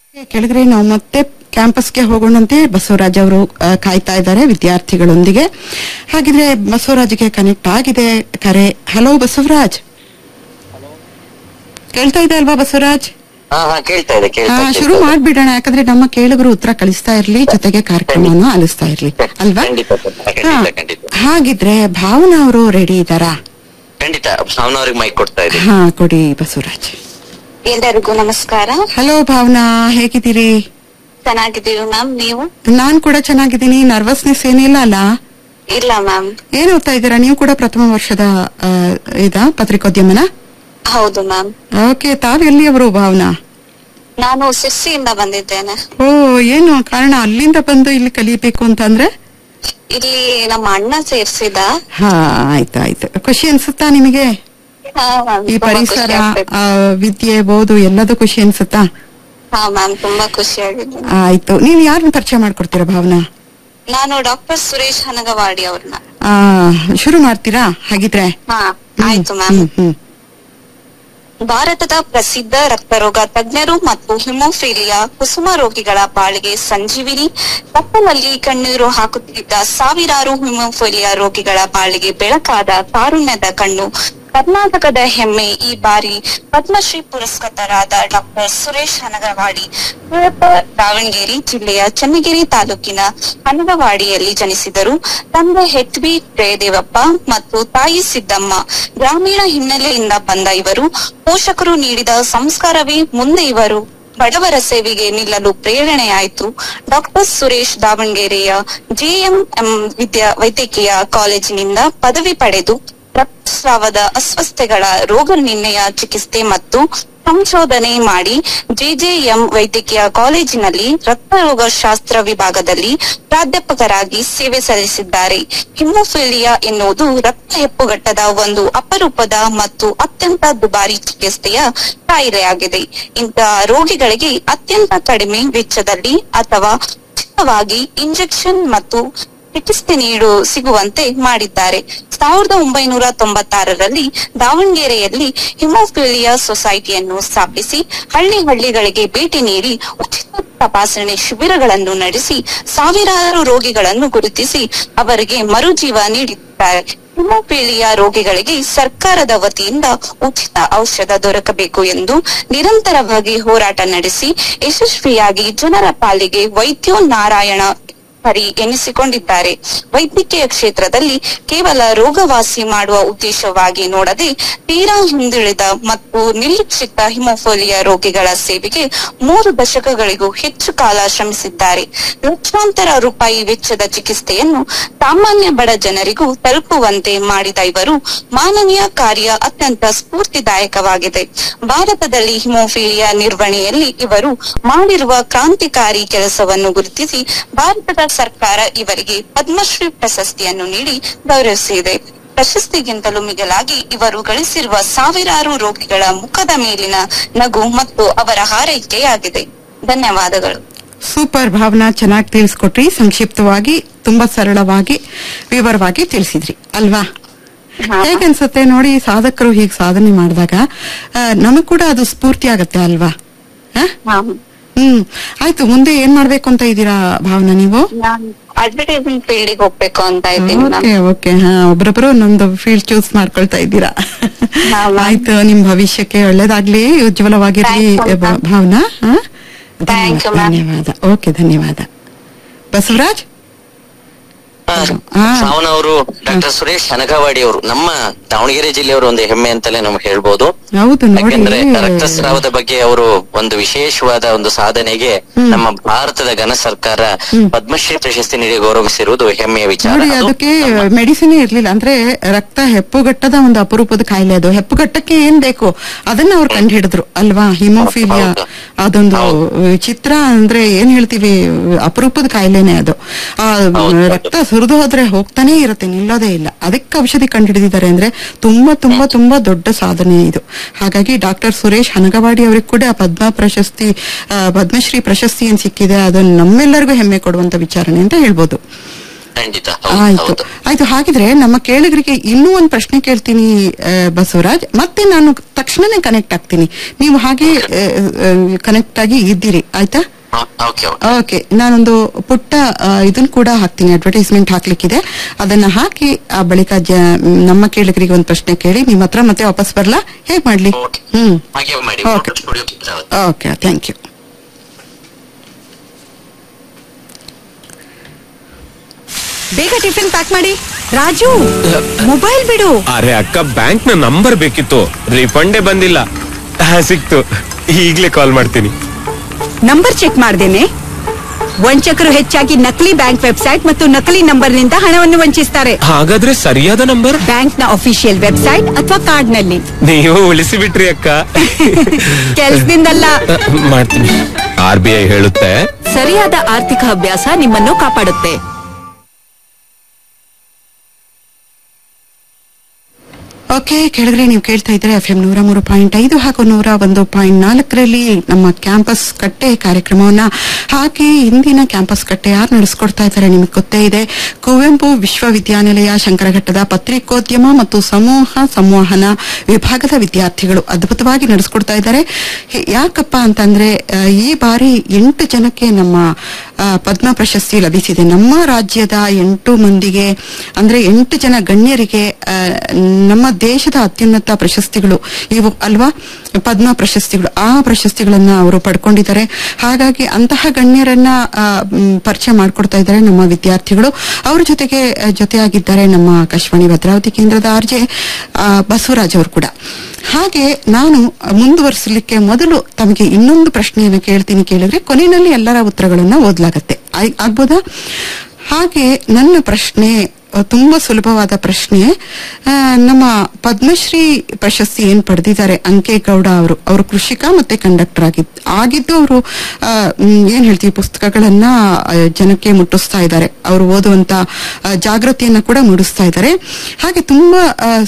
ಕೆಳಗಡೆ ನಾವು ಮತ್ತೆ ಕ್ಯಾಂಪಸ್ಗೆ ಹೋಗೋಣಂತೆ ಬಸವರಾಜ್ ಅವರು ಆ, ಕಾಯ್ತಾ ಇದ್ದಾರೆ ವಿದ್ಯಾರ್ಥಿಗಳೊಂದಿಗೆ ಹಾಗಿದ್ರೆ ಬಸವರಾಜ್ಗೆ ಕನೆಕ್ಟ್ ಆಗಿದೆ ಕರೆ ಹಲೋ ಬಸವರಾಜ್ ಕೇಳ್ತಾ ಇದೆ ಅಲ್ವಾ ಬಸವರಾಜ್ ಹಾ ಹಾ ಕೇಳ್ತಾ ಇದೆ ಆ, ಕೇಳ್ತಾ ಶುರು ಮಾಡ್ಬಿಡೋಣ ಯಾಕಂದ್ರೆ ನಮ್ಮ ಕೇಳುಗರು ಉತ್ತರ ಕಳಿಸ್ತಾ ಇರ್ಲಿ ಜೊತೆಗೆ ಕಾರ್ಯಕ್ರಮವನ್ನು ಆಲಿಸ್ತಾ ಇರ್ಲಿ ಅಲ್ವಾ ಖಂಡಿತ ಸರ್. ಖಂಡಿತ, ಹಾ. ಖಂಡಿತ. ಹಾಗಿದ್ರೆ ಭಾವನಾ ಅವರು ರೆಡಿ ಇದ್ದಾರಾ ಖಂಡಿತ ಭಾವನವ್ರಿಗೆ ಮೈಕ್ ಕೊಡ್ತಾ ಇದ್ದೀನಿ ಹಾ ಕೊಡಿ ಬಸವರಾಜ್ ಎಲ್ಲರಿಗೂ ನಮಸ್ಕಾರ ಹಲೋ ಭಾವನಾ ಹೇಗಿದ್ದೀರಿ ಚೆನ್ನಾಗಿದ್ದೀವಿ ಮ್ಯಾಮ್ ನೀವು ನಾನ್ ಕೂಡ ಚೆನ್ನಾಗಿದ್ದೀನಿ ನರ್ವಸ್ನೆಸ್ ಏನಿಲ್ಲ ಅಲ್ಲ ಇಲ್ಲ ಮ್ಯಾಮ್ ಏನ್ ಓದ್ತಾ ಇದ್ದೀರಾ ನೀವು ಕೂಡ ಪ್ರಥಮ ವರ್ಷದ ಆ, ಇದ ಪತ್ರಿಕೋದ್ಯಮನ ಹೌದು ಮ್ಯಾಮ್ ಓಕೆ ತಾವ್ ಎಲ್ಲಿಯವರು ಭಾವನಾ ನಾನು ಸಿರ್ಸಿಯಿಂದ ಬಂದಿದ್ದೇನೆ ಓ ಏನು ಕಾರಣ ಅಲ್ಲಿಂದ ಬಂದು ಇಲ್ಲಿ ಕಲಿಬೇಕು ಅಂತ ಅಂದ್ರೆ ಇಲ್ಲಿ ನಮ್ಮ ಅಣ್ಣ ಸೇರ್ಸಿದ ಹಾ ಆಯ್ತು ಆಯ್ತು ಖುಷಿ ಅನ್ಸುತ್ತಾ ನಿಮಗೆ ಹಾ ಮ್ಯಾಮ್ ಈ ತುಂಬಾ ಖುಷಿ ಪರಿಸರ ಆಗ್ತೈತೆ. ಆ, ವಿದ್ಯೆ ಓದು ಎಲ್ಲದೂ ಖುಷಿ ಅನ್ಸುತ್ತಾ ಹಾ ಮ್ಯಾಮ್ ತುಂಬಾ ಖುಷಿ ಆಗಿದೆ ಆಯ್ತು ನೀವು ಯಾರನ್ನ ಪರಿಚಯ ಮಾಡ್ಕೊಡ್ತೀರಾ ಭಾವನಾ ನಾನು ಡಾಕ್ಟರ್ ಸುರೇಶ್ ಹನಗವಾಡಿ ಅವ್ರನ್ನ ಆ ಶುರು ಮಾಡ್ತೀರಾ ಹಾಗಿದ್ರೆ ಹಾ ಹ್ಮ್, ಆಯ್ತು ಮ್ಯಾಮ್ ಹ್ಮ್ ಹ್ಮ್ ಭಾರತದ ಪ್ರಸಿದ್ಧ ರಕ್ತರೋಗ ತಜ್ಞರು ಮತ್ತು ಹಿಮೋಫೀಲಿಯಾ ಕುಸುಮ ರೋಗಿಗಳ ಬಾಳಿಗೆ ಸಂಜೀವಿನಿ ಕತ್ತಲಲ್ಲಿ ಕಣ್ಣೀರು ಹಾಕುತ್ತಿದ್ದ ಸಾವಿರಾರು ಹಿಮೋಫೀಲಿಯಾ ರೋಗಿಗಳ ಬಾಳಿಗೆ ಬೆಳಕಾದ ತಾರುಣ್ಯದ ಕಣ್ಣು ಕರ್ನಾಟಕದ ಹೆಮ್ಮೆ ಈ ಬಾರಿ ಪದ್ಮಶ್ರೀ ಪುರಸ್ಕೃತರಾದ ಡಾಕ್ಟರ್ ಸುರೇಶ್ ಹನಗವಾಡಿ ಮೂಲತ ದಾವಣಗೆರೆ ಜಿಲ್ಲೆಯ ಚನ್ನಗಿರಿ ತಾಲೂಕಿನ ಹನಗವಾಡಿಯಲ್ಲಿ ಜನಿಸಿದರು ತಂದೆ ಎಚ್ ಬಿ ಜಯದೇವಪ್ಪ ಮತ್ತು ತಾಯಿ ಸಿದ್ದಮ್ಮ ಗ್ರಾಮೀಣ ಹಿನ್ನೆಲೆಯಿಂದ ಬಂದ ಇವರು ಪೋಷಕರು ನೀಡಿದ ಸಂಸ್ಕಾರವೇ ಮುಂದೆ ಇವರು ಬಡವರ ಸೇವೆಗೆ ನಿಲ್ಲಲು ಪ್ರೇರಣೆಯಾಯಿತು ಡಾಕ್ಟರ್ ಸುರೇಶ್ ದಾವಣಗೆರೆಯ ಜೆಎಂಎಂ ವಿದ್ಯಾ ವೈದ್ಯಕೀಯ ಕಾಲೇಜಿನಿಂದ ಪದವಿ ಪಡೆದು ರಕ್ತಸ್ರಾವದ ಅಸ್ವಸ್ಥತೆಗಳ ರೋಗ ನಿರ್ಣಯ ಚಿಕಿತ್ಸೆ ಮತ್ತು ಸಂಶೋಧನೆ ಮಾಡಿ ಜೆಜೆಎಂ ವೈದ್ಯಕೀಯ ಕಾಲೇಜಿನಲ್ಲಿ ರಕ್ತರೋಗ ಶಾಸ್ತ್ರ ವಿಭಾಗದಲ್ಲಿ ಪ್ರಾಧ್ಯಾಪಕರಾಗಿ ಸೇವೆ ಸಲ್ಲಿಸಿದ್ದಾರೆ ಹಿಮೋಫಿಲಿಯಾ ಎನ್ನುವುದು ರಕ್ತ ಹೆಪ್ಪುಗಟ್ಟದ ಒಂದು ಅಪರೂಪದ ಮತ್ತು ಅತ್ಯಂತ ದುಬಾರಿ ಚಿಕಿತ್ಸೆಯ ಕಾಯಿಲೆಯಾಗಿದೆ ಇಂತಹ ರೋಗಿಗಳಿಗೆ ಅತ್ಯಂತ ಕಡಿಮೆ ವೆಚ್ಚದಲ್ಲಿ ಅಥವಾ ಉಚಿತವಾಗಿ ಇಂಜೆಕ್ಷನ್ ಮತ್ತು ಚಿಕಿತ್ಸೆ ನೀಡು ಸಿಗುವಂತೆ ಮಾಡಿದ್ದಾರೆ ಸಾವಿರದ ಒಂಬೈನೂರ ತೊಂಬತ್ತಾರರಲ್ಲಿ ದಾವಣಗೆರೆಯಲ್ಲಿ ಹಿಮೋಫಿಲಿಯಾ ಸೊಸೈಟಿಯನ್ನು ಸ್ಥಾಪಿಸಿ ಹಳ್ಳಿ ಹಳ್ಳಿಗಳಿಗೆ ಭೇಟಿ ನೀಡಿ ಉಚಿತ ತಪಾಸಣೆ ಶಿಬಿರಗಳನ್ನು ನಡೆಸಿ ಸಾವಿರಾರು ರೋಗಿಗಳನ್ನು ಗುರುತಿಸಿ ಅವರಿಗೆ ಮರುಜೀವ ನೀಡಿದ್ದಾರೆ ಹಿಮೋಫಿಲಿಯಾ ರೋಗಿಗಳಿಗೆ ಸರ್ಕಾರದ ವತಿಯಿಂದ ಉಚಿತ ಔಷಧ ದೊರಕಬೇಕು ಎಂದು ನಿರಂತರವಾಗಿ ಹೋರಾಟ ನಡೆಸಿ ಯಶಸ್ವಿಯಾಗಿ ಜನರ ಪಾಲಿಗೆ ವೈದ್ಯೋ ನಾರಾಯಣ ಹರಿ ಎನಿಸಿಕೊಂಡಿದ್ದಾರೆ ವೈದ್ಯಕೀಯ ಕ್ಷೇತ್ರದಲ್ಲಿ ಕೇವಲ ರೋಗವಾಸಿ ಮಾಡುವ ಉದ್ದೇಶವಾಗಿ ನೋಡದೆ ತೀರಾ ಹಿಂದುಳಿದ ಮತ್ತು ನಿರ್ಲಕ್ಷಿತ ಹಿಮೋಫೋಲಿಯಾ ರೋಗಿಗಳ ಸೇವೆಗೆ ಮೂರು ದಶಕಗಳಿಗೂ ಹೆಚ್ಚು ಕಾಲ ಶ್ರಮಿಸಿದ್ದಾರೆ ಲಕ್ಷಾಂತರ ರೂಪಾಯಿ ವೆಚ್ಚದ ಚಿಕಿತ್ಸೆಯನ್ನು ಸಾಮಾನ್ಯ ಬಡ ಜನರಿಗೂ ತಲುಪುವಂತೆ ಮಾಡಿದ ಇವರು ಮಾನವೀಯ ಕಾರ್ಯ ಅತ್ಯಂತ ಸ್ಫೂರ್ತಿದಾಯಕವಾಗಿದೆ ಭಾರತದಲ್ಲಿ ಹಿಮೋಫಿಲಿಯಾ ನಿರ್ವಹಣೆಯಲ್ಲಿ ಇವರು ಮಾಡಿರುವ ಕ್ರಾಂತಿಕಾರಿ ಕೆಲಸವನ್ನು ಗುರುತಿಸಿ ಭಾರತದ ಸರ್ಕಾರ ಇವರಿಗೆ ಪದ್ಮಶ್ರೀ ಪ್ರಶಸ್ತಿಯನ್ನು ನೀಡಿ ಗೌರವಿಸಿದೆ ಪ್ರಶಸ್ತಿಗಿಂತಲೂ ಮಿಗಿಲಾಗಿ ಇವರು ಗಳಿಸಿರುವ ಸಾವಿರಾರು ರೋಗಿಗಳ ಮುಖದ ಮೇಲಿನ ನಗು ಮತ್ತು ಅವರ ಹಾರೈಕೆಯಾಗಿದೆ ಧನ್ಯವಾದಗಳು ಸೂಪರ್ ಭಾವನಾ ಚೆನ್ನಾಗಿ ತಿಳಿಸ್ಕೊಟ್ರಿ ಸಂಕ್ಷಿಪ್ತವಾಗಿ ತುಂಬಾ ಸರಳವಾಗಿ ವಿವರವಾಗಿ ತಿಳಿಸಿದ್ರಿ ಅಲ್ವಾ ಹಾ. ಹೇಗೆ ಅನ್ಸುತ್ತೆ ನೋಡಿ ಸಾಧಕರು ಹೀಗೆ ಸಾಧನೆ ಮಾಡಿದಾಗ ನಮಗ್ ಕೂಡ ಅದು ಸ್ಫೂರ್ತಿ ಆಗತ್ತೆ ಅಲ್ವಾ ಆ? ಹ್ಮ್ ಆಯ್ತು ಮುಂದೆ ಏನ್ ಮಾಡ್ಬೇಕು ಅಂತ ಇದ್ದೀರಾ ಭಾವನಾ ನೀವು ನಾನು ಅಡ್ವರ್ಟೈಸಿಂಗ್ ಫೀಲ್ಡಿಗೆ ಹೋಗ್ಬೇಕು ಅಂತ ಇದ್ದೀನಿ ಓಕೆ ಓಕೆ ಹಾ ಒಬ್ರೊಬ್ರು ಒಂದೊಂದು ಫೀಲ್ಡ್ ಚೂಸ್ ಮಾಡ್ಕೊಳ್ತಾ ಇದ್ದೀರಾ ಹಾ, ma'am. ಆಯ್ತು ನಿಮ್ ಭವಿಷ್ಯಕ್ಕೆ ಒಳ್ಳೇದಾಗ್ಲಿ ಉಜ್ವಲವಾಗಿರ್ಲಿ Thanks, ma'am. ಭ- ಭಾವನಾ ಹಾ? Thank you, ಧನ್ಯವಾದ ma'am. ಧನ್ಯವಾದ ಓಕೆ ಧನ್ಯವಾದ ಬಸವರಾಜ್ ಹಾ. ಸಾವನವರು ಡಾಕ್ಟರ್ ಸುರೇಶ್ ಹನಗವಾಡಿ ಅವರು ನಮ್ಮ ದಾವಣಗೆರೆ ಜಿಲ್ಲೆಯವರು ಒಂದು ಹೆಮ್ಮೆ ಅಂತಲೇ ನಮ್ಗೆ ಹೇಳ್ಬೋದು ಹೌದು ಯಾಕೆಂದ್ರೆ ನೋಡಿ ರಕ್ತಸ್ರಾವದ ಬಗ್ಗೆ ಅವರು ಒಂದು ವಿಶೇಷವಾದ ಒಂದು ಸಾಧನೆಗೆ ನಮ್ಮ ಭಾರತದ ಘನ ಸರ್ಕಾರ ಪದ್ಮಶ್ರೀ ಪ್ರಶಸ್ತಿ ನೀಡಿ ಗೌರವಿಸಿರುವುದು ಹೆಮ್ಮೆಯ ವಿಚಾರ ನೋಡಿ ಅದು ಅದಕ್ಕೆ ಮೆಡಿಸಿನ್ ಇರ್ಲಿಲ್ಲ ಅಂದ್ರೆ ರಕ್ತ ಹೆಪ್ಪುಗಟ್ಟದ ಒಂದು ಅಪರೂಪದ ಕಾಯಿಲೆ ಅದು ಹೆಪ್ಪುಗಟ್ಟಕ್ಕೆ ಏನ್ ಬೇಕು ಅದನ್ನ ಅವ್ರು ಕಂಡು ಹಿಡಿದ್ರು ಅಲ್ವಾ ಹಿಮೋಫಿಲಿಯಾ ಹೌದು. ಅದೊಂದು ಹೌದು. ಚಿತ್ರ ಅಂದ್ರೆ ಏನ್ ಹೇಳ್ತೀವಿ ಅಪರೂಪದ ಕಾಯಿಲೆನೆ ಅದು ಆ ಹೌದು. ರಕ್ತ ಸುರಿದು ಹೋದ್ರೆ ಹೋಗ್ತಾನೆ ಇರುತ್ತೆ ನಿಲ್ಲೋದೇ ಇಲ್ಲ ಅದಕ್ಕೆ ಔಷಧಿ ಕಂಡುಹಿಡಿದಿದ್ದಾರೆ ಅಂದ್ರೆ ತುಂಬಾ ತುಂಬಾ ತುಂಬಾ ದೊಡ್ಡ ಸಾಧನೆ ಇದು ಹಾಗಾಗಿ ಡಾಕ್ಟರ್ ಸುರೇಶ್ ಹನಗವಾಡಿ ಅವರಿಗೆ ಕೂಡ ಪದ್ಮ ಪ್ರಶಸ್ತಿ ಆ, ಪದ್ಮಶ್ರೀ ಪ್ರಶಸ್ತಿ ಏನ್ ಸಿಕ್ಕಿದೆ ಅದು ನಮ್ಮೆಲ್ಲರಿಗೂ ಹೆಮ್ಮೆ ಕೊಡುವಂತ ವಿಚಾರಣೆ ಅಂತ ಹೇಳ್ಬೋದು ಖಂಡಿತ ಹೌದು ಆಯ್ತು ಹೌದು ಆಯ್ತು ಹಾಗಿದ್ರೆ ನಮ್ಮ ಕೇಳಿಗರಿಗೆ ಇನ್ನೂ ಒಂದು ಪ್ರಶ್ನೆ ಕೇಳ್ತೀನಿ ಆ, ಬಸವರಾಜ್ ಮತ್ತೆ ನಾನು ತಕ್ಷಣನೇ ಕನೆಕ್ಟ್ ಆಗ್ತೀನಿ ನೀವು ಹಾಗೆ ಕನೆಕ್ಟ್ ಆಗಿ ಇದ್ದೀರಿ ಆಯ್ತಾ ಓಕೆ ಓಕೆ ಓಕೆ ನಾನೊಂದು ಪುಟ್ಟ ಆ, ಇದನ್ನ ಕೂಡ ಹಾಕ್ತೀನಿ ಅಡ್ವರ್ಟೈಸ್ಮೆಂಟ್ ಹಾಕ್ಲಿಕ್ಕಿದೆ ಅದನ್ನ ಹಾಕಿ ಆ ಬಳಿಕ ಜ ನಮ್ಮ ಕೇಳಿಗರಿಗೆ ಒಂದು ಪ್ರಶ್ನೆ ಕೇಳಿ ನಿಮ್ಮ ಹತ್ರ ಮತ್ತೆ ವಾಪಸ್ ಬರ್ಲಾ ಹೇಗ್ ಮಾಡ್ಲಿ ಓಕೆ ಹ್ಮ್ ಹಾಗೆ ಮಾಡಿ Okay. Studio Chitravati okay thank you ಬೇಗ ಟಿಫಿನ್ ಪ್ಯಾಕ್ ಮಾಡಿ ರಾಜು ಮೊಬೈಲ್ ಬಿಡು ಅರೆ ಅಕ್ಕ ಬ್ಯಾಂಕ್ ನ ನಂಬರ್ ಬೇಕಿತ್ತು ರಿಫಂಡೇ ಬಂದಿಲ್ಲ ಹಾ, ಸಿಕ್ತು ಈಗ್ಲೇ ಕಾಲ್ ಮಾಡ್ತೀನಿ ನಂಬರ್ ಚೆಕ್ ಮಾಡ್ದೇನೆ ವಂಚಕರು ಹೆಚ್ಚಾಗಿ ನಕಲಿ ಬ್ಯಾಂಕ್ ವೆಬ್ಸೈಟ್ ಮತ್ತು ನಕಲಿ ನಂಬರ್ ನಿಂದ ಹಣವನ್ನು ವಂಚಿಸ್ತಾರೆ ಹಾಗಾದ್ರೆ ಸರಿಯಾದ ನಂಬರ್ ಬ್ಯಾಂಕ್ ನ ಅಫಿಷಿಯಲ್ ವೆಬ್ಸೈಟ್ ಅಥವಾ ಕಾರ್ಡ್ ನಲ್ಲಿ ನೀವು ಉಳಿಸಿ ಬಿಟ್ರಿ ಅಕ್ಕ ಕೆಲ್ಸದಿಂದಲ್ಲ ಮಾಡ್ತೀನಿ ಆರ್ ಬಿ ಐ ಹೇಳುತ್ತೆ ಸರಿಯಾದ ಆರ್ಥಿಕ ಅಭ್ಯಾಸ ನಿಮ್ಮನ್ನು ಕಾಪಾಡುತ್ತೆ ಓಕೆ ಕೆಳಗಡೆ ನೀವು ಕೇಳ್ತಾ ಇದ್ರೆ ಎಫ್ ಎಂ ನೂರ ಮೂರು ಪಾಯಿಂಟ್ ಐದು ಹಾಗೂ ನೂರ ಒಂದು ಪಾಯಿಂಟ್ ನಾಲ್ಕರಲ್ಲಿ ನಮ್ಮ ಕ್ಯಾಂಪಸ್ ಕಟ್ಟೆ ಕಾರ್ಯಕ್ರಮವನ್ನ ಹಾಗೆ ಇಂದಿನ ಕ್ಯಾಂಪಸ್ ಕಟ್ಟೆ ಯಾರು ನಡೆಸ್ಕೊಡ್ತಾ ಇದ್ದಾರೆ ನಿಮಗೆ ಗೊತ್ತೇ ಇದೆ ಕುವೆಂಪು ವಿಶ್ವವಿದ್ಯಾನಿಲಯ ಶಂಕರಘಟ್ಟದ ಪತ್ರಿಕೋದ್ಯಮ ಮತ್ತು ಸಮೂಹ ಸಂವಹನ ವಿಭಾಗದ ವಿದ್ಯಾರ್ಥಿಗಳು ಅದ್ಭುತವಾಗಿ ನಡೆಸ್ಕೊಡ್ತಾ ಇದ್ದಾರೆ ಹೆ- ಯಾಕಪ್ಪ ಅಂತಂದ್ರೆ ಆ, ಈ ಬಾರಿ ಎಂಟು ಜನಕ್ಕೆ ನಮ್ಮ ಆ, ಪದ್ಮ ಪ್ರಶಸ್ತಿ ಲಭಿಸಿದೆ ನಮ್ಮ ರಾಜ್ಯದ ಎಂಟು ಮಂದಿಗೆ ಅಂದ್ರೆ ಎಂಟು ಜನ ಗಣ್ಯರಿಗೆ ಆ, ನಮ್ಮ ದೇಶದ ಅತ್ಯುನ್ನತ ಪ್ರಶಸ್ತಿಗಳು ಇವು ಅಲ್ವಾ ಪದ್ಮ ಪ್ರಶಸ್ತಿಗಳು ಆ ಪ್ರಶಸ್ತಿಗಳನ್ನ ಅವರು ಪಡ್ಕೊಂಡಿದ್ದಾರೆ ಹಾಗಾಗಿ ಅಂತಹ ಗಣ್ಯರನ್ನ ಆ, ಮ್, ಪರಿಚಯ ಮಾಡ್ಕೊಡ್ತಾ ಇದ್ದಾರೆ ನಮ್ಮ ವಿದ್ಯಾರ್ಥಿಗಳು ಅವ್ರ ಜೊತೆಗೆ ಆ, ಜೊತೆಯಾಗಿದ್ದಾರೆ ನಮ್ಮ ಆಕಾಶವಾಣಿ ಭದ್ರಾವತಿ ಕೇಂದ್ರದ ಆರ್ಜೆ ಬಸವರಾಜ್ ಅವರು ಕೂಡ ಹಾಗೆ ನಾನು ಮುಂದುವರಿಸಲಿಕ್ಕೆ ಮೊದಲು ತಮಗೆ ಇನ್ನೊಂದು ಪ್ರಶ್ನೆಯನ್ನು ಕೇಳ್ತೀನಿ ಕೇಳಿದ್ರೆ ಕೊನೆಯಲ್ಲಿ ಎಲ್ಲರ ಉತ್ತರಗಳನ್ನ ಓದ್ಲಾಗತ್ತೆ ಆಯ್- ಆಗ್ಬೋದಾ ಹಾಗೆ ನನ್ನ ಪ್ರಶ್ನೆ ಅ, ತುಂಬಾ ಸುಲಭವಾದ ಪ್ರಶ್ನೆ ಆ, ನಮ್ಮ ಪದ್ಮಶ್ರೀ ಪ್ರಶಸ್ತಿ ಏನ್ ಪಡೆದಿದ್ದಾರೆ ಅಂಕೇಗೌಡ ಅವರು ಅವರು ಕೃಷಿಕ ಮತ್ತೆ ಕಂಡಕ್ಟರ್ ಆಗಿದ್ ಆಗಿದ್ದು ಅವರು ಆ, ಮ್, ಏನ್ ಹೇಳ್ತೀವಿ ಪುಸ್ತಕಗಳನ್ನ ಆ, ಜನಕ್ಕೆ ಮುಟ್ಟಿಸ್ತಾ ಇದ್ದಾರೆ ಅವರು ಓದುವಂತ ಆ, ಜಾಗೃತಿಯನ್ನ ಕೂಡ ಮೂಡಿಸ್ತಾ ಇದ್ದಾರೆ ಹಾಗೆ ತುಂಬಾ ಆ,